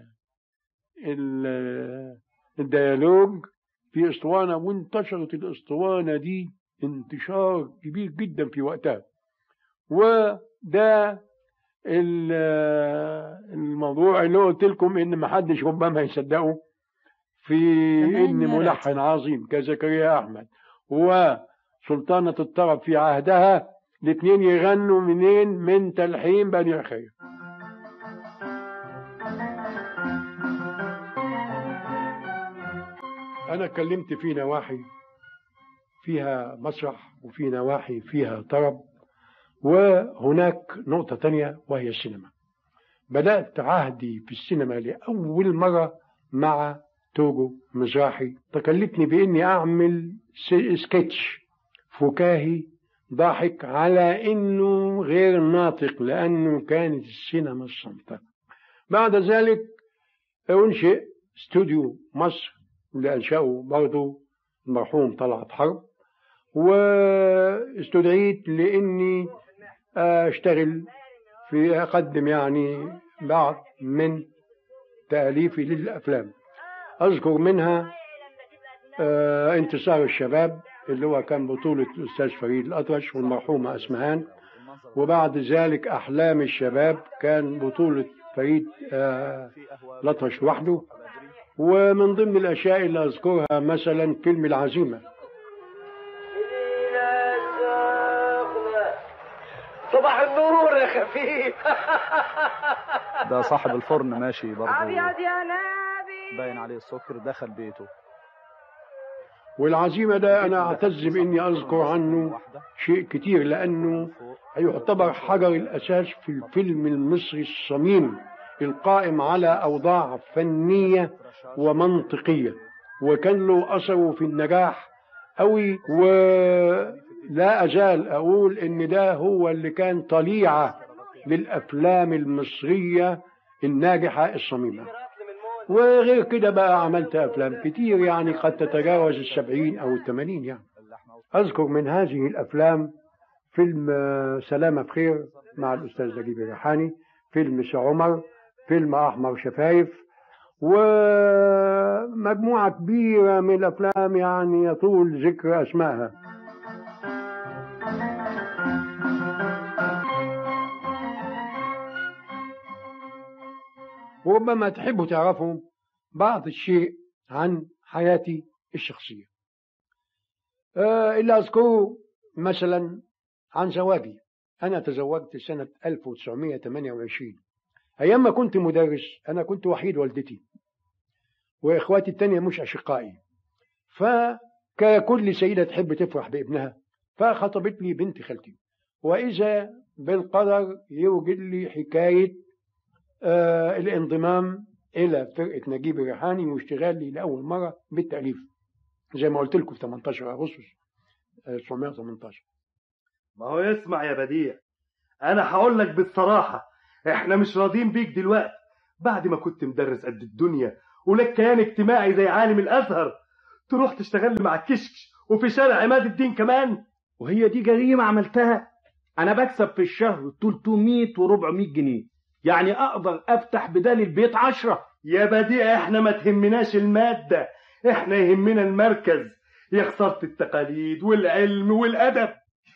ال- الديالوج في اسطوانة وانتشرت الاسطوانة دي انتشار كبير جدا في وقتها وده ال- الموضوع اللي قلت لكم ان ما حدش ربما يصدقه في ان يا ملحن عظيم كزكريا احمد وسلطانة الطرب في عهدها الاثنين يغنوا منين من تلحين بديع خير انا اتكلمت في نواحي فيها مسرح وفي نواحي فيها طرب وهناك نقطة تانية وهي السينما بدأت عهدي في السينما لأول مرة مع توجو مزراحي تكلفني بإني أعمل س- سكتش فكاهي ضاحك على إنه غير ناطق لأنه كانت السينما الصامتة بعد ذلك أنشئ استوديو مصر اللي أنشأه برضه المرحوم طلعت حرب واستدعيت لاني اشتغل في اقدم يعني بعض من تاليفي للافلام اذكر منها آه، انتصار الشباب اللي هو كان بطولة الأستاذ فريد الأطرش والمرحومة أسمهان وبعد ذلك أحلام الشباب كان بطولة فريد آه، الأطرش وحده ومن ضمن الأشياء اللي أذكرها مثلا فيلم العزيمة صباح النور يا خفيف ده صاحب الفرن ماشي برضه ابيض يا نبي باين عليه السكر دخل بيته والعزيمة ده أنا أعتز بإني أذكر عنه شيء كتير لأنه يعتبر حجر الأساس في الفيلم المصري الصميم القائم على أوضاع فنية ومنطقية وكان له أثره في النجاح أوي ولا أزال أقول إن ده هو اللي كان طليعة للأفلام المصرية الناجحة الصميمة وغير كده بقى عملت أفلام كتير يعني قد تتجاوز السبعين أو الثمانين يعني أذكر من هذه الأفلام فيلم آه، سلامة بخير مع الأستاذ نجيب الريحاني فيلم سي عمر فيلم أحمر شفايف ومجموعة كبيرة من الأفلام يعني يطول ذكر أسمائها وربما تحبوا تعرفوا بعض الشيء عن حياتي الشخصية آه، اللي أذكره مثلا عن زواجي أنا تزوجت سنة 1928 أيام ما كنت مدرس أنا كنت وحيد والدتي وإخواتي التانية مش أشقائي فككل سيدة تحب تفرح بابنها فخطبت لي بنت خالتي وإذا بالقدر يوجد لي حكاية آه الانضمام إلى فرقة نجيب الريحاني واشتغالي لأول مرة بالتأليف زي ما قلت لكم في 18 أغسطس 1918 ما هو اسمع يا بديع انا هقول لك بالصراحه احنا مش راضيين بيك دلوقتي بعد ما كنت مدرس قد الدنيا ولك كيان اجتماعي زي عالم الازهر تروح تشتغل مع الكشك وفي شارع عماد الدين كمان وهي دي جريمة عملتها أنا بكسب في الشهر 300 و400 جنيه يعني أقدر أفتح بدال البيت عشرة يا بديع احنا ما تهمناش المادة احنا يهمنا المركز يا خسارة التقاليد والعلم والأدب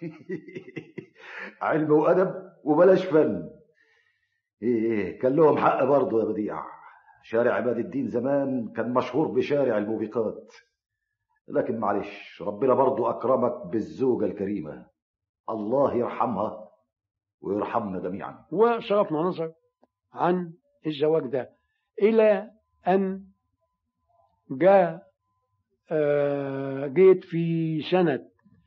علم وأدب وبلاش فن إيه إيه كان لهم حق برضه يا بديع شارع عماد الدين زمان كان مشهور بشارع الموبقات لكن معلش ربنا برضه أكرمك بالزوجة الكريمة الله يرحمها ويرحمنا جميعا وصرفنا نظر عن الزواج ده إلى أن جاء آه، جيت في سنة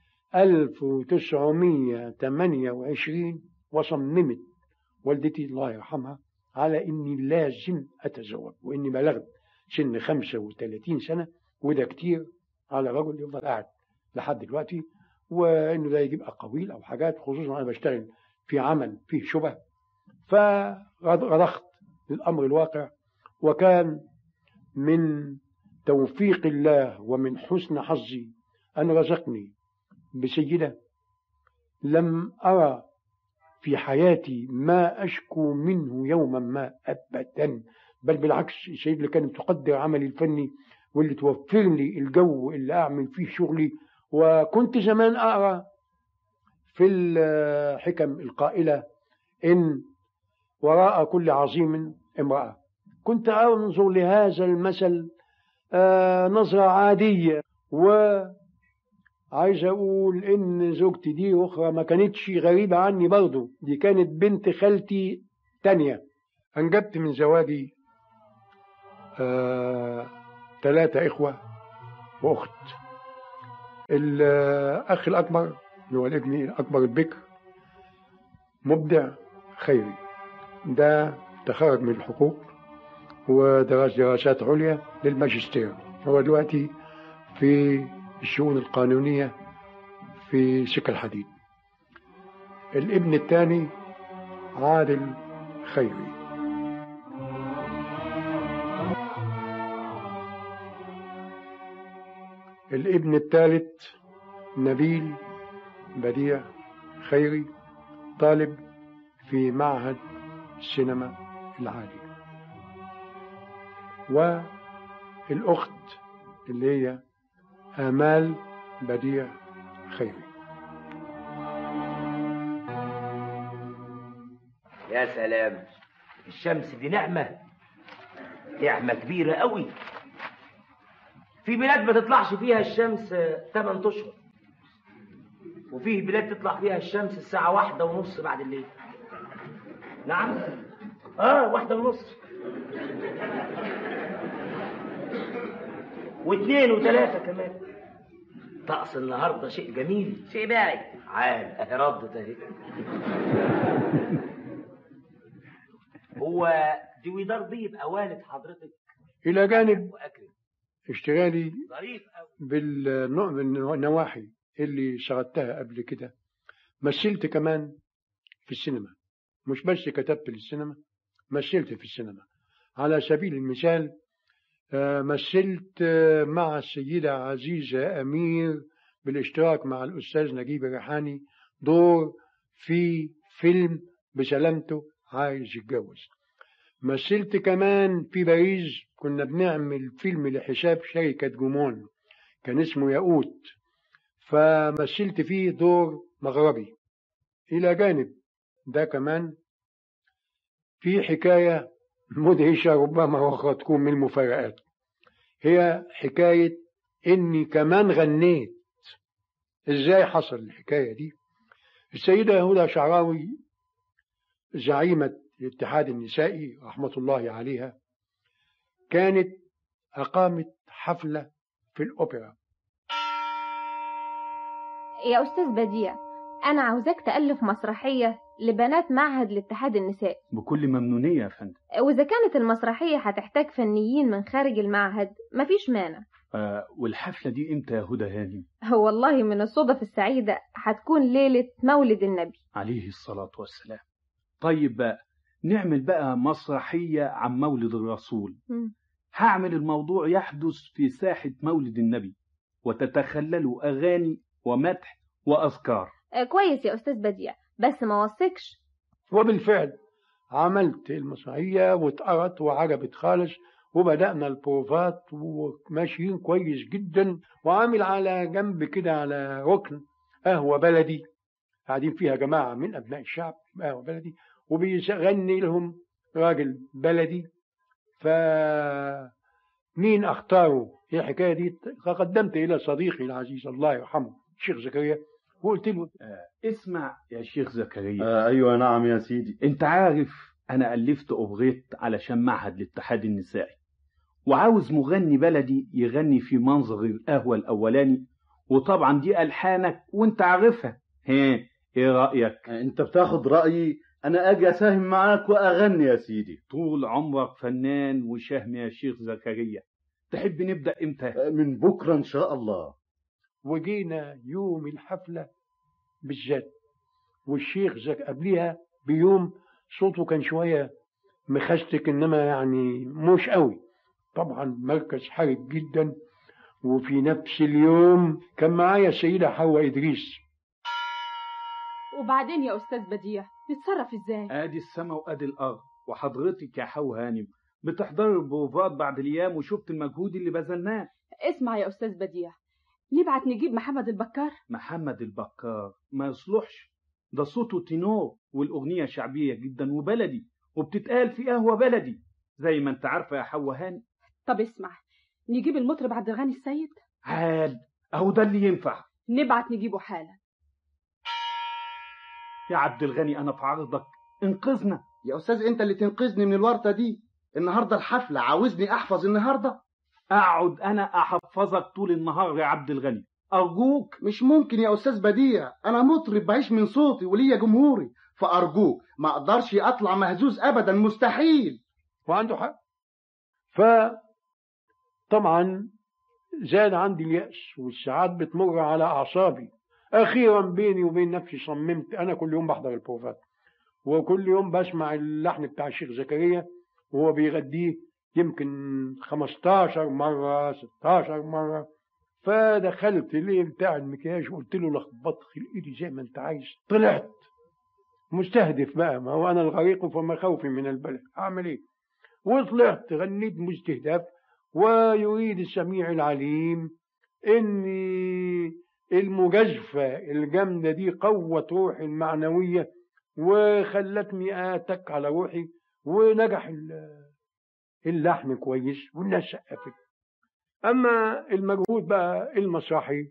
1928 وصممت والدتي الله يرحمها على إني لازم أتزوج وإني بلغت سن 35 سنة وده كتير على رجل يفضل قاعد لحد دلوقتي وإنه ده يجيب أقاويل أو حاجات خصوصا أنا بشتغل في عمل فيه شبه فرضخت للأمر الواقع وكان من توفيق الله ومن حسن حظي أن رزقني بسيدة لم أرى في حياتي ما أشكو منه يوما ما أبدا بل بالعكس السيدة اللي كانت تقدر عملي الفني واللي توفر لي الجو اللي أعمل فيه شغلي وكنت زمان أقرأ في الحكم القائلة إن وراء كل عظيم امرأة كنت أنظر لهذا المثل آه نظرة عادية وعايز أقول إن زوجتي دي أخرى ما كانتش غريبة عني برضو دي كانت بنت خالتي تانية أنجبت من زواجي آه ثلاثة إخوة وأخت الأخ الأكبر اللي هو الابن الأكبر البكر مبدع خيري ده تخرج من الحقوق ودرس دراسات عليا للماجستير هو دلوقتي في الشؤون القانونية في سكة الحديد الابن الثاني عادل خيري الابن الثالث نبيل بديع خيري طالب في معهد السينما العالي والأخت اللي هي آمال بديع خيري يا سلام الشمس دي نعمة نعمة كبيرة قوي في بلاد ما تطلعش فيها الشمس 8 اشهر وفيه بلاد تطلع فيها الشمس الساعة واحدة ونص بعد الليل نعم اه واحدة ونص واثنين وثلاثة كمان طقس النهاردة شيء جميل شيء باعي عال اهي ردت اهي هو دويدار دي يبقى والد حضرتك إلى جانب اشتغالي ظريف قوي بالنواحي اللي شغلتها قبل كده مثلت كمان في السينما مش بس كتبت للسينما مثلت في السينما على سبيل المثال مثلت مع السيدة عزيزة أمير بالاشتراك مع الأستاذ نجيب الريحاني دور في فيلم بسلامته عايز يتجوز مثلت كمان في باريس كنا بنعمل فيلم لحساب شركة جومون كان اسمه ياقوت فمثلت فيه دور مغربي إلى جانب ده كمان في حكاية مدهشة ربما وقد تكون من المفارقات هي حكاية إني كمان غنيت إزاي حصل الحكاية دي السيدة هدى شعراوي زعيمة الاتحاد النسائي رحمة الله عليها كانت أقامت حفلة في الأوبرا يا أستاذ بديع أنا عاوزاك تألف مسرحية لبنات معهد الاتحاد النسائي بكل ممنونية يا فندم وإذا كانت المسرحية هتحتاج فنيين من خارج المعهد مفيش مانع آه والحفلة دي إمتى يا هدى هاني هو والله من الصدف السعيدة هتكون ليلة مولد النبي عليه الصلاة والسلام طيب بقى نعمل بقى مسرحية عن مولد الرسول م. هعمل الموضوع يحدث في ساحة مولد النبي وتتخلل أغاني ومدح وأذكار آه كويس يا أستاذ بديع بس ما وثقش وبالفعل عملت المسرحية واتقرت وعجبت خالص وبدأنا البروفات وماشيين كويس جدا وعامل على جنب كده على ركن قهوة بلدي قاعدين فيها جماعة من أبناء الشعب قهوة بلدي وبيغني لهم راجل بلدي فمين اختاره هي الحكاية دي فقدمت إلى صديقي العزيز الله يرحمه الشيخ زكريا وقلت له آه اسمع يا شيخ زكريا آه أيوة نعم يا سيدي انت عارف أنا ألفت أوغريت علشان معهد الاتحاد النسائي وعاوز مغني بلدي يغني في منظر القهوة الأولاني وطبعا دي ألحانك وانت عارفها ها ايه رأيك انت بتاخد رأيي انا اجي اساهم معاك واغني يا سيدي طول عمرك فنان وشهم يا شيخ زكريا تحب نبدأ امتى من بكرة ان شاء الله وجينا يوم الحفلة بالذات والشيخ زك قبليها بيوم صوته كان شوية مخشتك انما يعني مش قوي طبعا مركز حرج جدا وفي نفس اليوم كان معايا السيدة حواء إدريس وبعدين يا أستاذ بديع نتصرف إزاي؟ آدي السما وآدي الأرض وحضرتك يا حو هانم بتحضري البروفات بعد الأيام وشفت المجهود اللي بذلناه اسمع يا أستاذ بديع نبعت نجيب محمد البكار محمد البكار ما يصلحش ده صوته تينور والأغنية شعبية جدا وبلدي وبتتقال في قهوة بلدي زي ما انت عارفة يا حوهان طب اسمع نجيب المطرب عبد الغني السيد عال اهو ده اللي ينفع نبعت نجيبه حالا يا عبد الغني انا في عرضك انقذنا يا استاذ انت اللي تنقذني من الورطه دي النهارده الحفله عاوزني احفظ النهارده اقعد انا احفظك طول النهار يا عبد الغني ارجوك مش ممكن يا استاذ بديع انا مطرب بعيش من صوتي وليا جمهوري فارجوك ما اقدرش اطلع مهزوز ابدا مستحيل وعنده حق ف طبعا زاد عندي اليأس والساعات بتمر على أعصابي أخيرا بيني وبين نفسي صممت أنا كل يوم بحضر البروفات وكل يوم بسمع اللحن بتاع الشيخ زكريا وهو بيغديه يمكن 15 مرة 16 مرة فدخلت ليه بتاع المكياج وقلت له لخبط ايدي زي ما انت عايز طلعت مستهدف بقى ما هو انا الغريق فما خوفي من البلد اعمل ايه وطلعت غنيت مستهدف ويريد السميع العليم اني المجازفة الجامدة دي قوت روحي المعنوية وخلتني اتك على روحي ونجح اللحن كويس والناس سقفت اما المجهود بقى المسرحي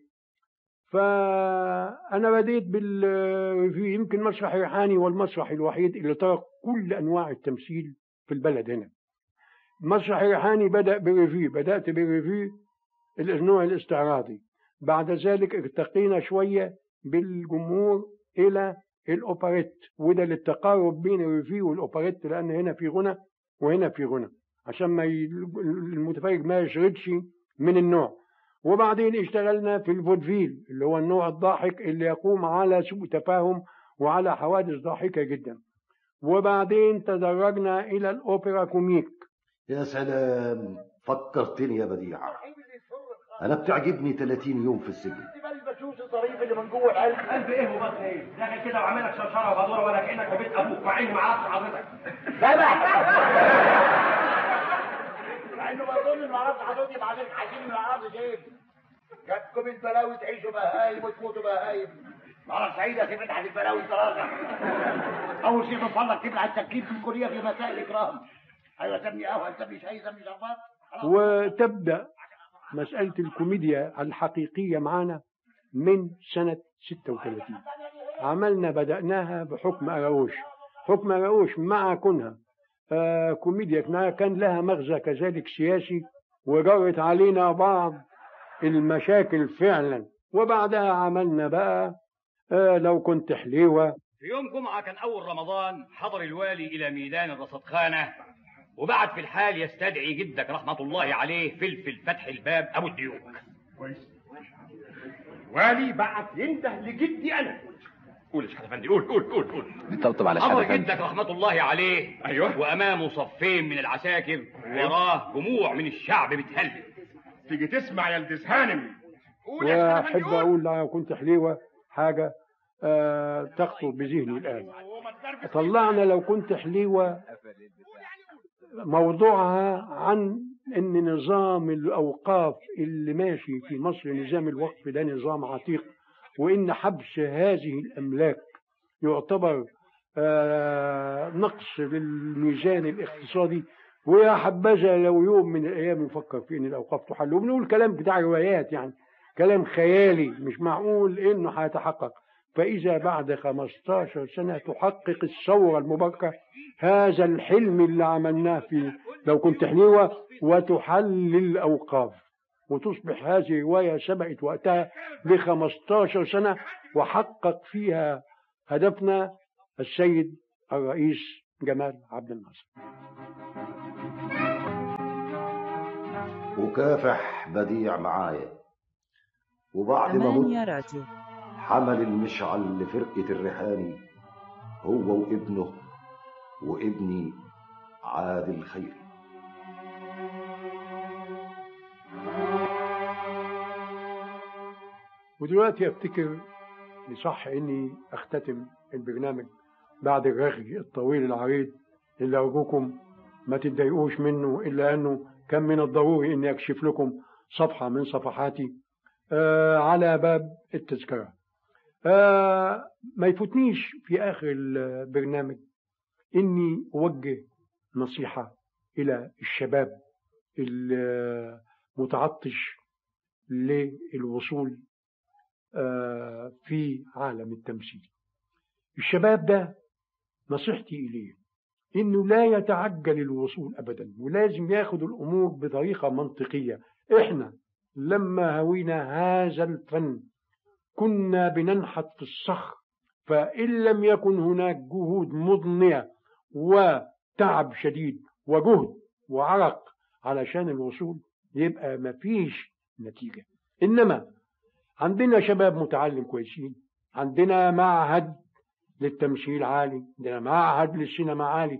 فانا بديت بال في يمكن مسرح ريحاني والمسرح الوحيد اللي ترك كل انواع التمثيل في البلد هنا مسرح ريحاني بدا بالريفي بدات بالريفي النوع الاستعراضي بعد ذلك ارتقينا شويه بالجمهور الى الاوبريت وده للتقارب بين الريفي والاوبريت لان هنا في غنى وهنا في غنى عشان ما ي... المتفرج ما يشردش من النوع وبعدين اشتغلنا في الفودفيل اللي هو النوع الضاحك اللي يقوم على سوء تفاهم وعلى حوادث ضاحكة جدا وبعدين تدرجنا إلى الأوبرا كوميك يا سلام فكرتني يا بديع أنا بتعجبني 30 يوم في السجن البشوش الظريف اللي من جوه القلب قلب ايه وبس ايه داخل كده وعامل لك شرشره وغدوره ولا كانك في بيت ابوك مع اني ما اعرفش حضرتك مع انه بظن ما اعرفش حضرتك بعدين عايزين ما اعرفش ايه جاتكم البلاوي تعيشوا بهايم وتموتوا بهايم مرة سعيدة في فتحة البلاوي صراحة أول شيء بنصلك تبلع التكليف في كوريا في مساء الإكرام أيوة سمي قهوة سمي شاي سمي شربات وتبدأ مسألة الكوميديا الحقيقية معانا من سنة 36 عملنا بدأناها بحكم أراوش حكم أراوش مع كونها آه كوميديا كان لها مغزى كذلك سياسي وجرت علينا بعض المشاكل فعلا وبعدها عملنا بقى آه لو كنت حليوة في يوم جمعة كان أول رمضان حضر الوالي إلى ميدان الرصدخانة وبعد في الحال يستدعي جدك رحمة الله عليه فلفل فتح الباب أبو الديوك كويس والي بعت ينده لجدي أنا قول يا شيخ افندي قول قول قول قول طبطب على حضر شهادة جدك رحمة الله عليه أيوه وأمامه صفين من العساكر وراه جموع من الشعب بتهلل تيجي تسمع يا الدس هانم قول يا شيخ أفندي، وأحب قول. أقول لو كنت حليوة حاجة آه تخطر بذهني الآن طلعنا لو كنت حليوة موضوعها عن ان نظام الاوقاف اللي ماشي في مصر نظام الوقف ده نظام عتيق وان حبس هذه الاملاك يعتبر آه، نقص للميزان الاقتصادي ويا حبذا لو يوم من الايام نفكر في ان الاوقاف تحل وبنقول كلام بتاع روايات يعني كلام خيالي مش معقول انه هيتحقق فاذا بعد 15 سنه تحقق الثوره المباركه هذا الحلم اللي عملناه في لو كنت حليوه وتحل الاوقاف وتصبح هذه روايه سبقت وقتها ب 15 سنه وحقق فيها هدفنا السيد الرئيس جمال عبد الناصر وكافح بديع معايا وبعد ما أمان يا مت راديو حمل المشعل لفرقة الريحاني هو وابنه وابني عادل خيري ودلوقتي افتكر يصح اني اختتم البرنامج بعد الرغي الطويل العريض اللي ارجوكم ما تتضايقوش منه الا انه كان من الضروري اني اكشف لكم صفحه من صفحاتي آه على باب التذكره آه ما يفوتنيش في اخر البرنامج إني أوجه نصيحة إلى الشباب المتعطش للوصول آه، في عالم التمثيل الشباب ده نصيحتي إليه إنه لا يتعجل الوصول أبدا ولازم ياخد الأمور بطريقة منطقية إحنا لما هوينا هذا الفن كنا بننحت في الصخر فإن لم يكن هناك جهود مضنية وتعب شديد وجهد وعرق علشان الوصول يبقى مفيش نتيجة إنما عندنا شباب متعلم كويسين عندنا معهد للتمثيل عالي عندنا معهد للسينما عالي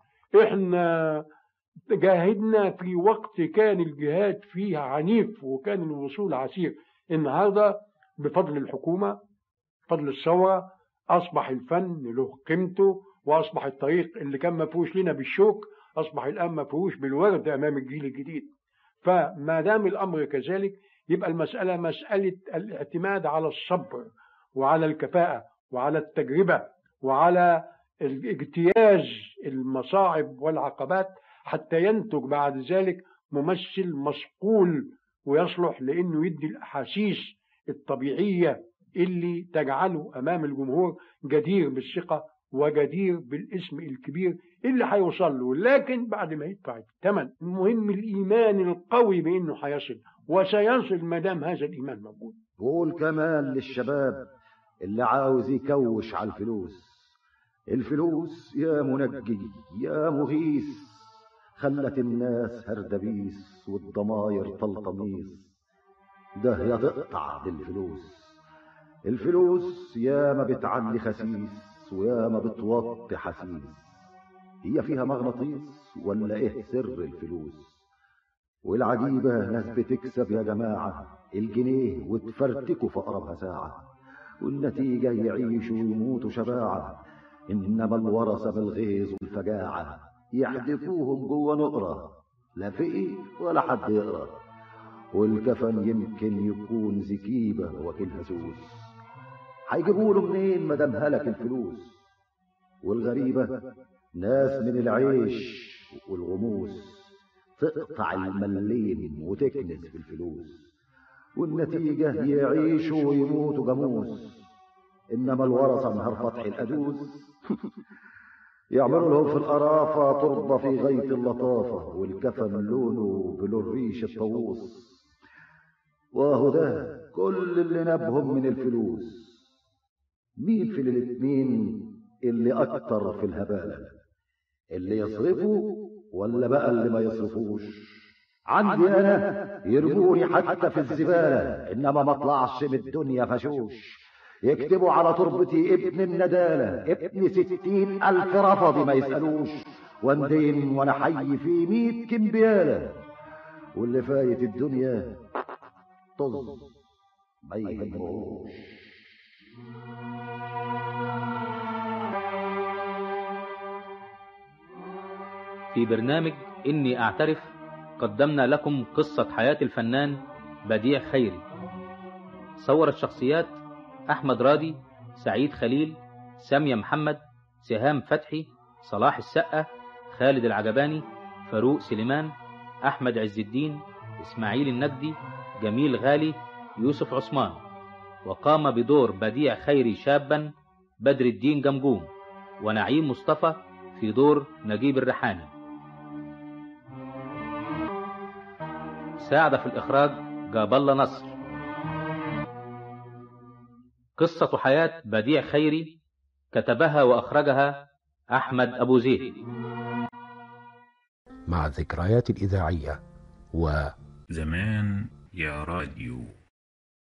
احنا جاهدنا في وقت كان الجهاد فيه عنيف وكان الوصول عسير النهارده بفضل الحكومه بفضل الثوره اصبح الفن له قيمته واصبح الطريق اللي كان مفروش لنا بالشوك اصبح الان مفروش بالورد امام الجيل الجديد فما دام الامر كذلك يبقى المساله مساله الاعتماد على الصبر وعلى الكفاءه وعلى التجربه وعلى اجتياز المصاعب والعقبات حتى ينتج بعد ذلك ممثل مصقول ويصلح لانه يدي الاحاسيس الطبيعيه اللي تجعله امام الجمهور جدير بالثقه وجدير بالاسم الكبير اللي هيوصل له لكن بعد ما يدفع الثمن المهم الايمان القوي بانه هيصل وسيصل ما دام هذا الايمان موجود قول كمان للشباب اللي عاوز يكوش على الفلوس الفلوس يا منجي يا مغيث خلت الناس هردبيس والضماير طلطميس ده يا تقطع بالفلوس الفلوس يا ما بتعلي خسيس ويا ما بتوطي حسيس هي فيها مغناطيس ولا ايه سر الفلوس والعجيبة ناس بتكسب يا جماعة الجنيه وتفرتكوا في أقربها ساعة والنتيجة يعيشوا ويموتوا شباعة إنما الورثة بالغيظ والفجاعة يحدفوهم جوه نقرة لا فقي ولا حد يقرأ والكفن يمكن يكون زكيبة وكيل هسوس هيجيبوا له منين ما دام هلك الفلوس والغريبة ناس من العيش والغموس تقطع الملين وتكنس في الفلوس والنتيجة يعيشوا ويموتوا جاموس إنما الورثة نهار فتح الأدوس يعملوا لهم في القرافة تربة في غاية اللطافة والكفن لونه بلون ريش الطاووس وهو ده كل اللي نبهم من الفلوس مين في الاتنين اللي أكتر في الهبالة اللي يصرفوا ولا بقى اللي ما يصرفوش عندي أنا يرموني حتى في الزبالة إنما ما اطلعش من الدنيا فشوش يكتبوا على تربتي ابن الندالة ابن ستين ألف رفض ما يسألوش واندين وانا حي في ميت كمبيالة واللي فايت الدنيا طز ما يهمهوش في برنامج إني أعترف قدمنا لكم قصة حياة الفنان بديع خيري صور الشخصيات أحمد راضي سعيد خليل سامية محمد سهام فتحي صلاح السقة خالد العجباني فاروق سليمان أحمد عز الدين إسماعيل النجدي جميل غالي يوسف عثمان وقام بدور بديع خيري شابا بدر الدين جمجوم ونعيم مصطفى في دور نجيب الريحاني ساعد في الإخراج جاب الله نصر قصة حياة بديع خيري كتبها وأخرجها أحمد أبو زيد مع الذكريات الإذاعية و زمان يا راديو